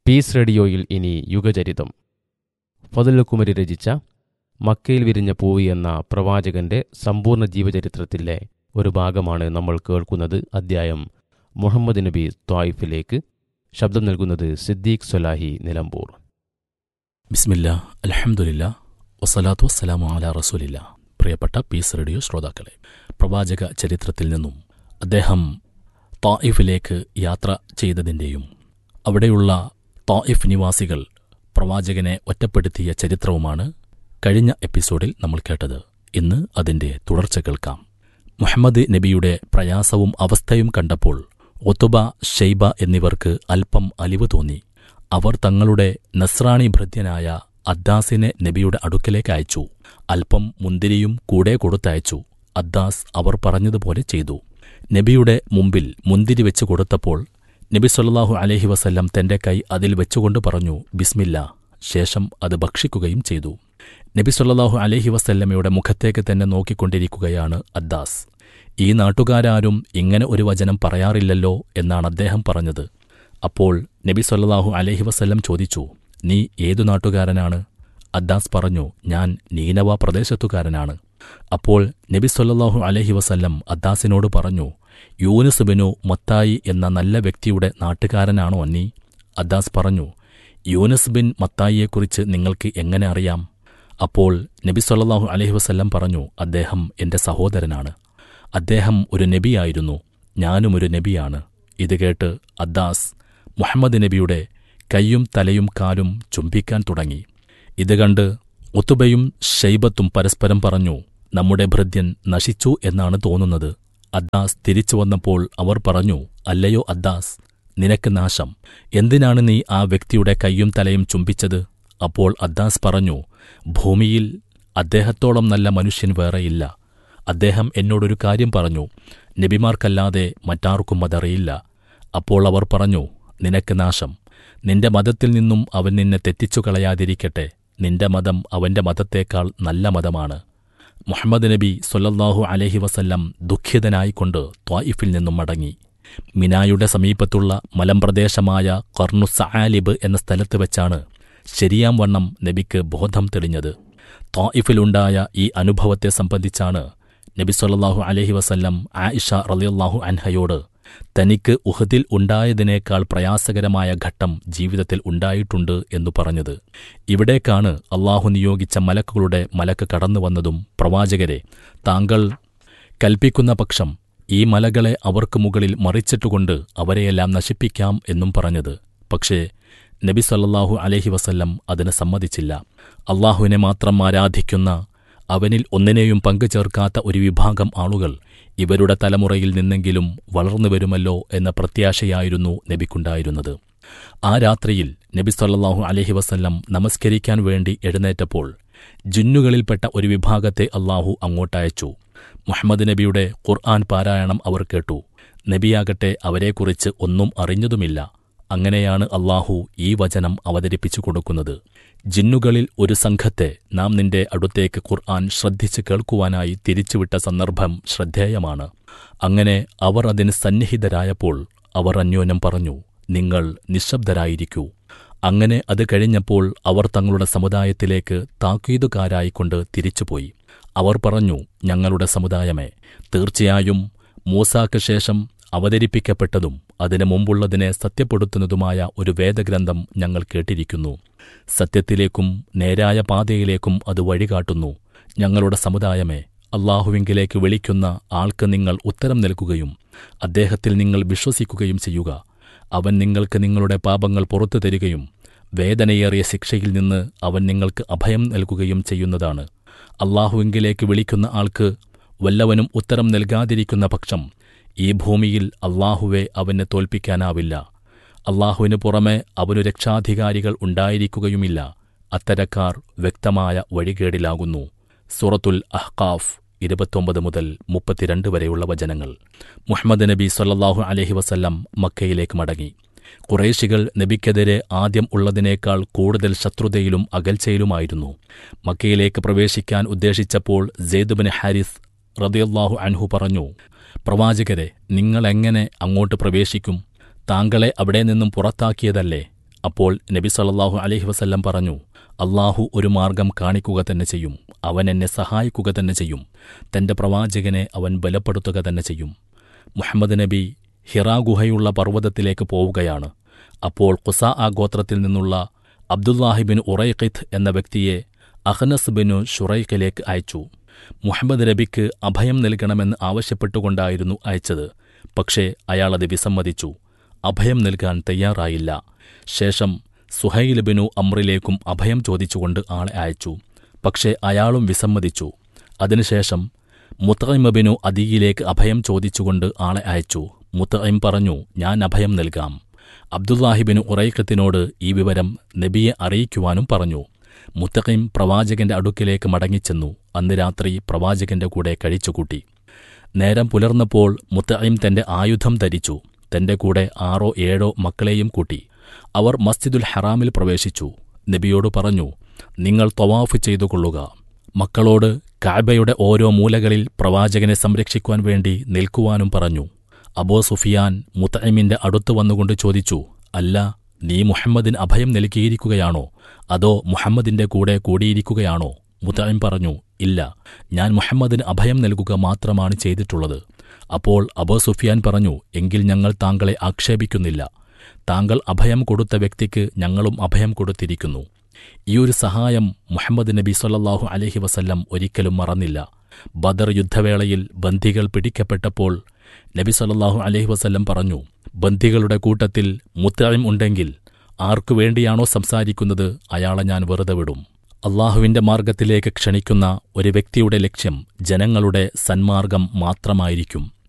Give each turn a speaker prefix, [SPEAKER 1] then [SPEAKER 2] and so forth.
[SPEAKER 1] piece റേഡിയോയിൽ ഇനി യുഗചരിതം ഫതുലക്കുമരി രചിച്ച മക്കയിൽ വിരിഞ്ഞ പൂവി എന്ന പ്രവാചകന്റെ സമ്പൂർണ്ണ ജീവചരിത്രത്തിലെ ഒരു ഭാഗമാണ് നമ്മൾ കേൾക്കുന്നത് അദ്ധ്യായം മുഹമ്മദ് നബി ത്വായിഫിലേക്ക് ശബ്ദം നൽകുന്നത് സിദ്ദീഖ് സൊലാഹി നിലമ്പൂർ
[SPEAKER 2] ബിസ്മില്ല അലഹമുല്ല വസ്സലാത്തു വസ്സലാമു അല റസൂലില്ല പ്രിയപ്പെട്ട പീസ് റേഡിയോ ശ്രോതാക്കളെ പ്രവാചക ചരിത്രത്തിൽ നിന്നും അദ്ദേഹം തായിഫിലേക്ക് യാത്ര ചെയ്തതിൻ്റെയും അവിടെയുള്ള തായിഫ് നിവാസികൾ പ്രവാചകനെ ഒറ്റപ്പെടുത്തിയ ചരിത്രവുമാണ് കഴിഞ്ഞ എപ്പിസോഡിൽ നമ്മൾ കേട്ടത് ഇന്ന് അതിൻ്റെ തുടർച്ച കേൾക്കാം മുഹമ്മദ് നബിയുടെ പ്രയാസവും അവസ്ഥയും കണ്ടപ്പോൾ ഒത്തുബ ഷെയ്ബ എന്നിവർക്ക് അല്പം അലിവ് തോന്നി അവർ തങ്ങളുടെ നസ്രാണി ഭൃത്യനായ അദ്ദാസിനെ നബിയുടെ അടുക്കലേക്ക് അയച്ചു അല്പം മുന്തിരിയും കൂടെ കൊടുത്തയച്ചു അദ്ദാസ് അവർ പറഞ്ഞതുപോലെ ചെയ്തു നബിയുടെ മുമ്പിൽ മുന്തിരി വെച്ചു കൊടുത്തപ്പോൾ നബി സല്ലാഹു അലഹി വസല്ലം തന്റെ കൈ അതിൽ വെച്ചുകൊണ്ട് പറഞ്ഞു ബിസ്മില്ല ശേഷം അത് ഭക്ഷിക്കുകയും ചെയ്തു നബി സല്ലാഹു അലഹി വസല്ലമയുടെ മുഖത്തേക്ക് തന്നെ നോക്കിക്കൊണ്ടിരിക്കുകയാണ് അദ്ദാസ് ഈ നാട്ടുകാരാരും ഇങ്ങനെ ഒരു വചനം പറയാറില്ലല്ലോ എന്നാണ് അദ്ദേഹം പറഞ്ഞത് അപ്പോൾ നബി സല്ലാഹു അലഹി വസല്ലം ചോദിച്ചു നീ ഏതു നാട്ടുകാരനാണ് അദ്ദാസ് പറഞ്ഞു ഞാൻ നീനവ പ്രദേശത്തുകാരനാണ് അപ്പോൾ നബി സല്ലാഹു അലഹി വസല്ലം അദ്ദാസിനോട് പറഞ്ഞു യൂനുസ് ബിനു മത്തായി എന്ന നല്ല വ്യക്തിയുടെ നാട്ടുകാരനാണോ നീ അദ്ദാസ് പറഞ്ഞു യൂനസ് ബിൻ മത്തായിയെക്കുറിച്ച് നിങ്ങൾക്ക് എങ്ങനെ അറിയാം അപ്പോൾ നബി സല്ലാഹു അലഹി വസല്ലം പറഞ്ഞു അദ്ദേഹം എന്റെ സഹോദരനാണ് അദ്ദേഹം ഒരു നബിയായിരുന്നു ഞാനും ഒരു നബിയാണ് ഇത് കേട്ട് അദ്ദാസ് മുഹമ്മദ് നബിയുടെ കൈയും തലയും കാലും ചുംബിക്കാൻ തുടങ്ങി ഇത് കണ്ട് ഒത്തുബയും ഷെയ്ബത്തും പരസ്പരം പറഞ്ഞു നമ്മുടെ ഭൃത്യൻ നശിച്ചു എന്നാണ് തോന്നുന്നത് അദ്ദാസ് തിരിച്ചു വന്നപ്പോൾ അവർ പറഞ്ഞു അല്ലയോ അദ്ദാസ് നിനക്ക് നാശം എന്തിനാണ് നീ ആ വ്യക്തിയുടെ കൈയും തലയും ചുംബിച്ചത് അപ്പോൾ അദ്ദാസ് പറഞ്ഞു ഭൂമിയിൽ അദ്ദേഹത്തോളം നല്ല മനുഷ്യൻ വേറെയില്ല അദ്ദേഹം എന്നോടൊരു കാര്യം പറഞ്ഞു നബിമാർക്കല്ലാതെ മറ്റാർക്കും അതറിയില്ല അപ്പോൾ അവർ പറഞ്ഞു നിനക്ക് നാശം നിന്റെ മതത്തിൽ നിന്നും അവൻ നിന്നെ തെറ്റിച്ചു കളയാതിരിക്കട്ടെ നിന്റെ മതം അവന്റെ മതത്തേക്കാൾ നല്ല മതമാണ് മുഹമ്മദ് നബി സൊല്ലല്ലാഹു അലഹി വസല്ലം ദുഃഖിതനായിക്കൊണ്ട് ത്വായിഫിൽ നിന്നും മടങ്ങി മിനായുടെ സമീപത്തുള്ള മലമ്പ്രദേശമായ കർണുസആലിബ് എന്ന സ്ഥലത്ത് വെച്ചാണ് ശരിയാം വണ്ണം നബിക്ക് ബോധം തെളിഞ്ഞത് ത്വായിഫിലുണ്ടായ ഈ അനുഭവത്തെ സംബന്ധിച്ചാണ് നബി സൊല്ലാഹു അലഹി വസല്ലം ആയിഷ റലിയല്ലാഹു അൻഹയോട് തനിക്ക് ഉഹദിൽ ഉണ്ടായതിനേക്കാൾ പ്രയാസകരമായ ഘട്ടം ജീവിതത്തിൽ ഉണ്ടായിട്ടുണ്ട് എന്നു പറഞ്ഞത് ഇവിടേക്കാണ് അള്ളാഹു നിയോഗിച്ച മലക്കുകളുടെ മലക്ക് കടന്നുവന്നതും പ്രവാചകരെ താങ്കൾ കൽപ്പിക്കുന്ന പക്ഷം ഈ മലകളെ അവർക്ക് മുകളിൽ മറിച്ചിട്ടുകൊണ്ട് അവരെയെല്ലാം നശിപ്പിക്കാം എന്നും പറഞ്ഞത് പക്ഷേ നബി സല്ലാഹു അലഹി വസല്ലം അതിന് സമ്മതിച്ചില്ല അള്ളാഹുവിനെ മാത്രം ആരാധിക്കുന്ന അവനിൽ ഒന്നിനെയും പങ്കുചേർക്കാത്ത ഒരു വിഭാഗം ആളുകൾ ഇവരുടെ തലമുറയിൽ നിന്നെങ്കിലും വളർന്നു വരുമല്ലോ എന്ന പ്രത്യാശയായിരുന്നു നബിക്കുണ്ടായിരുന്നത് ആ രാത്രിയിൽ നബി സല്ലാഹു അലഹി വസല്ലം നമസ്കരിക്കാൻ വേണ്ടി എഴുന്നേറ്റപ്പോൾ ജിന്നുകളിൽപ്പെട്ട ഒരു വിഭാഗത്തെ അള്ളാഹു അങ്ങോട്ടയച്ചു മുഹമ്മദ് നബിയുടെ ഖുർആൻ പാരായണം അവർ കേട്ടു നബിയാകട്ടെ അവരെക്കുറിച്ച് ഒന്നും അറിഞ്ഞതുമില്ല അങ്ങനെയാണ് അള്ളാഹു ഈ വചനം അവതരിപ്പിച്ചു കൊടുക്കുന്നത് ജിന്നുകളിൽ ഒരു സംഘത്തെ നാം നിന്റെ അടുത്തേക്ക് ഖുർആൻ ശ്രദ്ധിച്ച് കേൾക്കുവാനായി തിരിച്ചുവിട്ട സന്ദർഭം ശ്രദ്ധേയമാണ് അങ്ങനെ അവർ അതിന് സന്നിഹിതരായപ്പോൾ അവർ അന്യോന്യം പറഞ്ഞു നിങ്ങൾ നിശബ്ദരായിരിക്കൂ അങ്ങനെ അത് കഴിഞ്ഞപ്പോൾ അവർ തങ്ങളുടെ സമുദായത്തിലേക്ക് താക്കീതുകാരായിക്കൊണ്ട് തിരിച്ചുപോയി അവർ പറഞ്ഞു ഞങ്ങളുടെ സമുദായമേ തീർച്ചയായും മൂസാക്ക് ശേഷം അവതരിപ്പിക്കപ്പെട്ടതും അതിനു മുമ്പുള്ളതിനെ സത്യപ്പെടുത്തുന്നതുമായ ഒരു വേദഗ്രന്ഥം ഞങ്ങൾ കേട്ടിരിക്കുന്നു സത്യത്തിലേക്കും നേരായ പാതയിലേക്കും അത് വഴികാട്ടുന്നു ഞങ്ങളുടെ സമുദായമേ അള്ളാഹുവിങ്കിലേക്ക് വിളിക്കുന്ന ആൾക്ക് നിങ്ങൾ ഉത്തരം നൽകുകയും അദ്ദേഹത്തിൽ നിങ്ങൾ വിശ്വസിക്കുകയും ചെയ്യുക അവൻ നിങ്ങൾക്ക് നിങ്ങളുടെ പാപങ്ങൾ പുറത്തു തരികയും വേദനയേറിയ ശിക്ഷയിൽ നിന്ന് അവൻ നിങ്ങൾക്ക് അഭയം നൽകുകയും ചെയ്യുന്നതാണ് അള്ളാഹുവിങ്കിലേക്ക് വിളിക്കുന്ന ആൾക്ക് വല്ലവനും ഉത്തരം നൽകാതിരിക്കുന്ന പക്ഷം ഈ ഭൂമിയിൽ അള്ളാഹുവെ അവനെ തോൽപ്പിക്കാനാവില്ല അള്ളാഹുവിനു പുറമെ അവനു രക്ഷാധികാരികൾ ഉണ്ടായിരിക്കുകയുമില്ല അത്തരക്കാർ വ്യക്തമായ വഴികേടിലാകുന്നു സൂറത്തുൽ അഹ്കാഫ് ഇരുപത്തൊമ്പത് മുതൽ മുപ്പത്തിരണ്ട് വരെയുള്ള വചനങ്ങൾ മുഹമ്മദ് നബി സൊല്ലാഹു അലഹി വസല്ലം മക്കയിലേക്ക് മടങ്ങി കുറേശികൾ നബിക്കെതിരെ ആദ്യം ഉള്ളതിനേക്കാൾ കൂടുതൽ ശത്രുതയിലും അകൽച്ചയിലുമായിരുന്നു മക്കയിലേക്ക് പ്രവേശിക്കാൻ ഉദ്ദേശിച്ചപ്പോൾ സെയ്ദുബിന് ഹാരിസ് റദിയല്ലാഹു അൻഹു പറഞ്ഞു പ്രവാചകരെ നിങ്ങളെങ്ങനെ അങ്ങോട്ട് പ്രവേശിക്കും താങ്കളെ അവിടെ നിന്നും പുറത്താക്കിയതല്ലേ അപ്പോൾ നബി സല്ലല്ലാഹു അലൈഹി വസല്ലം പറഞ്ഞു അള്ളാഹു ഒരു മാർഗം കാണിക്കുക തന്നെ ചെയ്യും അവൻ എന്നെ സഹായിക്കുക തന്നെ ചെയ്യും തന്റെ പ്രവാചകനെ അവൻ ബലപ്പെടുത്തുക തന്നെ ചെയ്യും മുഹമ്മദ് നബി ഹിറാ ഗുഹയുള്ള പർവ്വതത്തിലേക്ക് പോവുകയാണ് അപ്പോൾ ഖുസ ആ ഗോത്രത്തിൽ നിന്നുള്ള അബ്ദുല്ലാഹിബിൻ ഉറൈഖിത്ത് എന്ന വ്യക്തിയെ അഹ്നസ് ബിനു ഷുറൈഖിലേക്ക് അയച്ചു മുഹമ്മദ് നബിക്ക് അഭയം നൽകണമെന്ന് ആവശ്യപ്പെട്ടുകൊണ്ടായിരുന്നു അയച്ചത് പക്ഷേ അയാളത് വിസമ്മതിച്ചു അഭയം നൽകാൻ തയ്യാറായില്ല ശേഷം സുഹൈൽ ബിനു അമ്രിലേക്കും അഭയം ചോദിച്ചുകൊണ്ട് ആളെ അയച്ചു പക്ഷേ അയാളും വിസമ്മതിച്ചു അതിനുശേഷം മുത്തൈമ ബിനു അദിയിലേക്ക് അഭയം ചോദിച്ചുകൊണ്ട് ആളെ അയച്ചു മുത്തൈം പറഞ്ഞു ഞാൻ അഭയം നൽകാം അബ്ദുല്ലാഹിബിന് ഉറൈഖത്തിനോട് ഈ വിവരം നബിയെ അറിയിക്കുവാനും പറഞ്ഞു മുത്തഖീം പ്രവാചകന്റെ അടുക്കിലേക്ക് മടങ്ങിച്ചെന്നു അന്ന് രാത്രി പ്രവാചകന്റെ കൂടെ കഴിച്ചുകൂട്ടി നേരം പുലർന്നപ്പോൾ മുത്തഖീം തന്റെ ആയുധം ധരിച്ചു തന്റെ കൂടെ ആറോ ഏഴോ മക്കളെയും കൂട്ടി അവർ മസ്ജിദുൽ ഹറാമിൽ പ്രവേശിച്ചു നബിയോട് പറഞ്ഞു നിങ്ങൾ തൊവാഫ് ചെയ്തു കൊള്ളുക മക്കളോട് കാബയുടെ ഓരോ മൂലകളിൽ പ്രവാചകനെ സംരക്ഷിക്കുവാൻ വേണ്ടി നിൽക്കുവാനും പറഞ്ഞു അബോ സുഫിയാൻ മുത്തൈമിന്റെ അടുത്തു വന്നുകൊണ്ട് ചോദിച്ചു അല്ല നീ മുഹമ്മദിന് അഭയം നൽകിയിരിക്കുകയാണോ അതോ മുഹമ്മദിന്റെ കൂടെ കൂടിയിരിക്കുകയാണോ മുത്തൈം പറഞ്ഞു ഇല്ല ഞാൻ മുഹമ്മദിന് അഭയം നൽകുക മാത്രമാണ് ചെയ്തിട്ടുള്ളത് അപ്പോൾ അബോ സുഫിയാൻ പറഞ്ഞു എങ്കിൽ ഞങ്ങൾ താങ്കളെ ആക്ഷേപിക്കുന്നില്ല താങ്കൾ അഭയം കൊടുത്ത വ്യക്തിക്ക് ഞങ്ങളും അഭയം കൊടുത്തിരിക്കുന്നു ഈയൊരു സഹായം മുഹമ്മദ് നബി സൊല്ലാഹു അലഹി വസല്ലം ഒരിക്കലും മറന്നില്ല ബദർ യുദ്ധവേളയിൽ ബന്ദികൾ പിടിക്കപ്പെട്ടപ്പോൾ നബി സൊല്ലാഹു അലഹി വസല്ലം പറഞ്ഞു ബന്ദികളുടെ കൂട്ടത്തിൽ മുത്തഴിം ഉണ്ടെങ്കിൽ ആർക്കു വേണ്ടിയാണോ സംസാരിക്കുന്നത് അയാളെ ഞാൻ വെറുതെ വിടും അള്ളാഹുവിന്റെ മാർഗത്തിലേക്ക് ക്ഷണിക്കുന്ന ഒരു വ്യക്തിയുടെ ലക്ഷ്യം ജനങ്ങളുടെ സന്മാർഗം മാത്രമായിരിക്കും